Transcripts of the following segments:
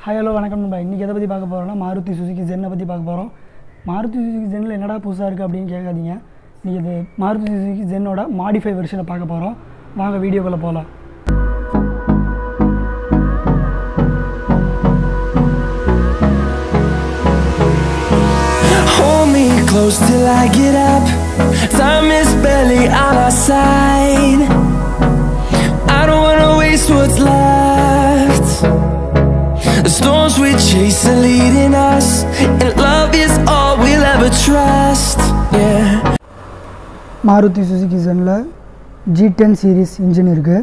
Hi hello வணக்கம் நண்பா இன்றைக்கி எதை பற்றி பார்க்க போகிறோம்னா மாருதி சுசுகி ஜென்னை பற்றி பார்க்க போகிறோம் மாருதி சுசுகி ஜென்னில் என்னடா புதுசாக இருக்குது அப்படின்னு கேட்காதீங்க இன்றைக்கி இது மாருதி சுசுகி ஜென்னோட மாடிஃபை வெர்ஷனை பார்க்க போகிறோம் வாங்க வீடியோக்குள்ளே போகலாம் Hold me close till I get up. Time is barely on our side. I don't wanna waste what's left. The storms we chase are leading us, and love is all we'll ever trust. Yeah. Maruti Suzuki ஜெனில் G ten series engine இருக்குது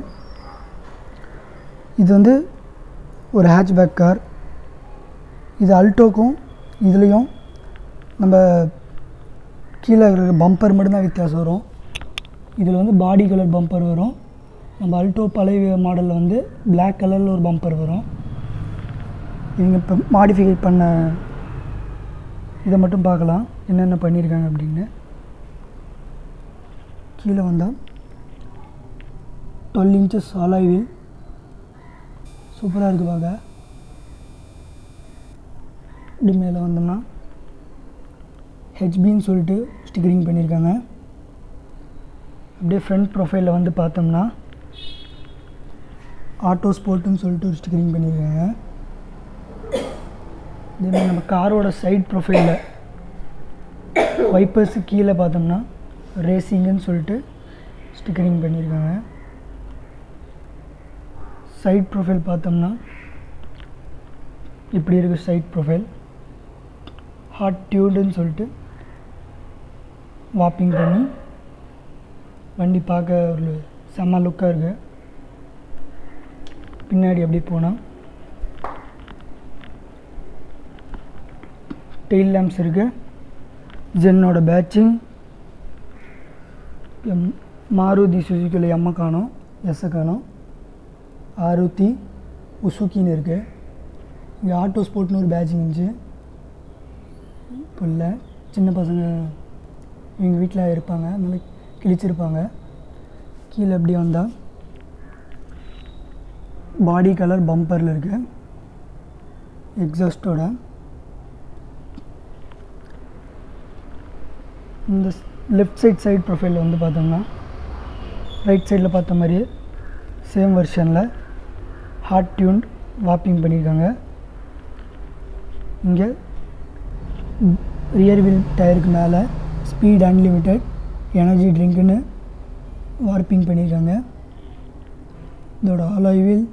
இது வந்து ஒரு hatchback car இது அல்டோக்கும் இதுலேயும் நம்ம கீழே இருக்கிற பம்பர் மட்டும்தான் வித்தியாசம் வரும் இதில் வந்து பாடி கலர் பம்பர் வரும் நம்ம அல்டோ பழைய மாடலில் வந்து Black கலரில் ஒரு பம்பர் வரும் இவங்க இப்போ மாடிஃபை பண்ண இதை மட்டும் பார்க்கலாம் என்னென்ன பண்ணியிருக்காங்க அப்படின்னு கீழே வந்தால் டுவெல் இன்ச்சஸ் அலாய் வீல் சூப்பராக இருக்குது பார்க்க இப்படி மேலே வந்தோம்னா ஹெச்பின்னு சொல்லிட்டு ஸ்டிக்கரிங் பண்ணியிருக்காங்க அப்படியே ஃப்ரண்ட் ப்ரொஃபைலில் வந்து பார்த்தோம்னா ஆட்டோ ஸ்போர்ட்டுன்னு சொல்லிட்டு ஒரு ஸ்டிக்கரிங் பண்ணியிருக்காங்க இதே நம்ம காரோட சைட் ப்ரொஃபைலில் வைப்பர்ஸு கீழே பார்த்தோம்னா ரேசிங்குன்னு சொல்லிட்டு ஸ்டிக்கரிங் பண்ணியிருக்காங்க சைட் ப்ரொஃபைல் பார்த்தோம்னா இப்படி இருக்குது சைட் ப்ரொஃபைல் ஹாட் டியூடுன்னு சொல்லிட்டு வாப்பிங் பண்ணி வண்டி பார்க்க ஒரு செம்ம லுக்காக இருக்குது பின்னாடி அப்படியே போனால் டெயில் லேம்ப்ஸ் இருக்குது ஜென்னோட பேட்சிங் எம் மாருதி சுசுக்கியில் எம்மை காணும் எஸ்ஸை காணும் ஆருத்தி உசுக்கின்னு இருக்குது இங்கே ஆட்டோ ஸ்போர்ட்னு ஒரு பேட்சிங் இருந்துச்சு இப்போ இல்லை சின்ன பசங்க எங்கள் வீட்டில் இருப்பாங்க அதனால கிழிச்சிருப்பாங்க கீழே எப்படி வந்தால் பாடி கலர் பம்பரில் இருக்குது எக்ஸாஸ்டோட இந்த லெஃப்ட் சைட் சைட் ப்ரொஃபைலில் வந்து பார்த்தோம்னா ரைட் சைடில் பார்த்த மாதிரியே சேம் வெர்ஷனில் ஹார்ட் டியூன்ட் வாப்பிங் பண்ணியிருக்காங்க இங்கே ரியர் வீல் டயருக்கு மேலே ஸ்பீட் அன்லிமிட்டெட் எனர்ஜி ட்ரிங்க்குன்னு வார்ப்பிங் பண்ணியிருக்காங்க இதோட ஆலாய் வீல்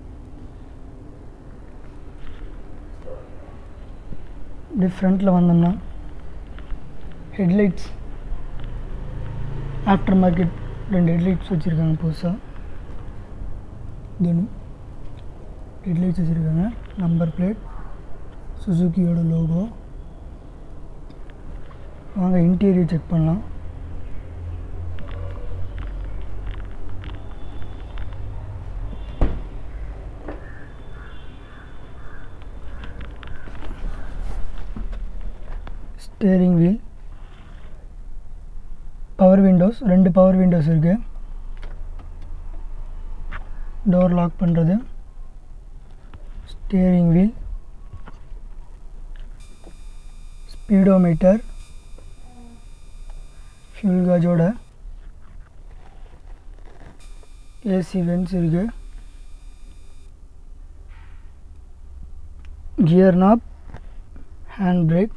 இப்படி ஃப்ரண்ட்டில் வந்தோம்னா ஹெட்லைட்ஸ் ஆஃப்டர் மார்க்கெட் ரெண்டு ஹெட்லைட்ஸ் வச்சுருக்காங்க புதுசாக இது ஹெட்லைட்ஸ் வச்சுருக்காங்க நம்பர் பிளேட் சுசுக்கியோட லோகோ வாங்க இன்டீரியர் செக் பண்ணலாம் ஸ்டேரிங் வீல் பவர் விண்டோஸ் ரெண்டு பவர் விண்டோஸ் இருக்குது டோர் லாக் பண்ணுறது ஸ்டியரிங் வீல் ஸ்பீடோமீட்டர் ஃபியூல் காஜோட ஏசி வென்ஸ் இருக்குது gear knob hand brake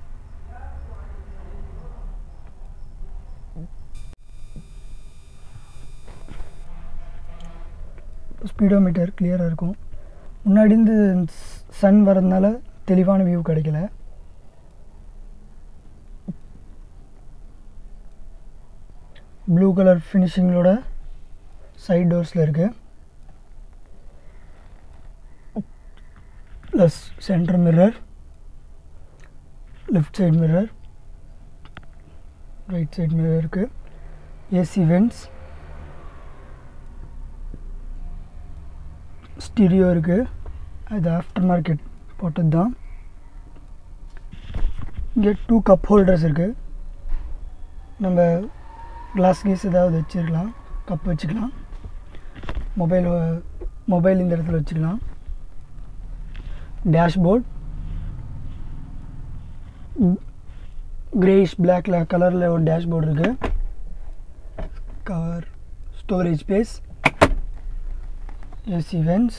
speedometer கிளியராக இருக்கும் முன்னாடி இருந்து சன் வரதுனால தெளிவான வியூ கிடைக்கல ப்ளூ கலர் ஃபினிஷிங்களோட சைட் டோர்ஸில் இருக்குது plus centre mirror left side mirror right side mirror இருக்குது ஏசி வென்ட்ஸ் ஸ்டீரியோ இருக்குது அது ஆஃப்டர் மார்க்கெட் போட்டது தான் இங்கே டூ கப் ஹோல்டர்ஸ் இருக்குது நம்ம கிளாஸ் கீஸ் ஏதாவது வச்சுருக்கலாம் கப் வச்சுக்கலாம் மொபைல் மொபைல் இந்த இடத்துல வச்சுக்கலாம் டேஷ்போர்ட் கிரேஷ் பிளாக்ல கலரில் ஒரு டேஷ்போர்டு இருக்குது cover storage space AC vents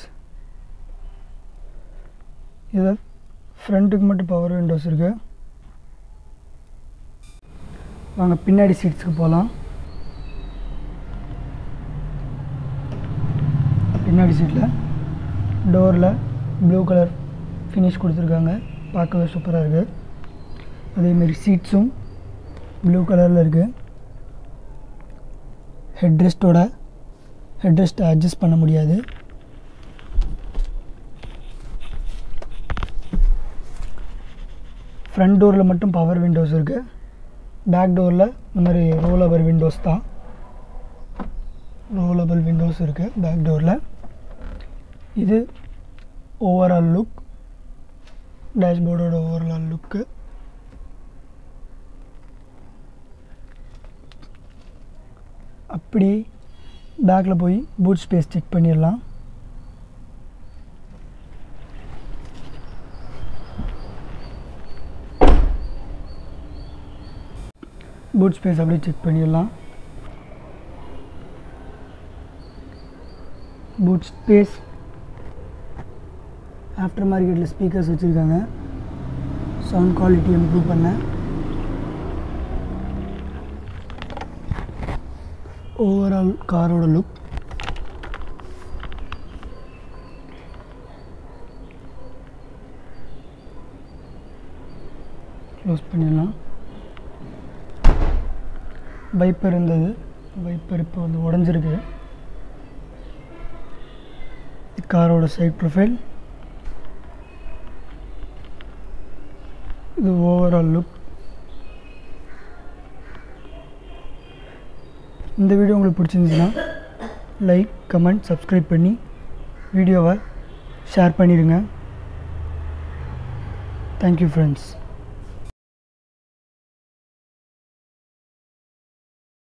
இதில் ஃப்ரண்ட்டுக்கு மட்டும் பவர் விண்டோஸ் இருக்குது வாங்க பின்னாடி சீட்ஸுக்கு போகலாம் பின்னாடி சீட்டில் டோரில் ப்ளூ கலர் ஃபினிஷ் கொடுத்துருக்காங்க பார்க்கவே சூப்பராக இருக்குது அதேமாரி சீட்ஸும் ப்ளூ கலரில் இருக்குது ஹெட்ரெஸ்ட்டோட ஹெட்ரெஸ்ட்டை அட்ஜஸ்ட் பண்ண முடியாது ஃப்ரண்ட் டோரில் மட்டும் பவர் விண்டோஸ் இருக்குது பேக் டோரில் இந்த மாதிரி ரோலபிள் விண்டோஸ் தான் ரோலபிள் விண்டோஸ் இருக்குது பேக் டோரில் இது ஓவரால் லுக் டேஷ்போர்டோட ஓவரால் லுக்கு அப்படி பேக்கில் போய் பூட் ஸ்பேஸ் செக் பண்ணிடலாம் பூட் ஸ்பேஸ் அப்படியே செக் பண்ணிடலாம் பூட் ஸ்பேஸ் ஆஃப்டர் மார்க்கெட்டில் ஸ்பீக்கர்ஸ் வச்சுருக்காங்க சவுண்ட் குவாலிட்டி இம்ப்ரூவ் பண்ண ஓவரால் காரோட லுக் க்ளோஸ் பண்ணிடலாம் வைப்பர் இருந்தது வைப்பர் இப்போ வந்து உடஞ்சிருக்கு காரோட சைட் ப்ரொஃபைல் இது ஓவரால் லுக் இந்த வீடியோ உங்களுக்கு பிடிச்சிருந்துச்சுன்னா லைக் கமெண்ட் சப்ஸ்கிரைப் பண்ணி வீடியோவை ஷேர் பண்ணிடுங்க தேங்க்யூ ஃப்ரெண்ட்ஸ்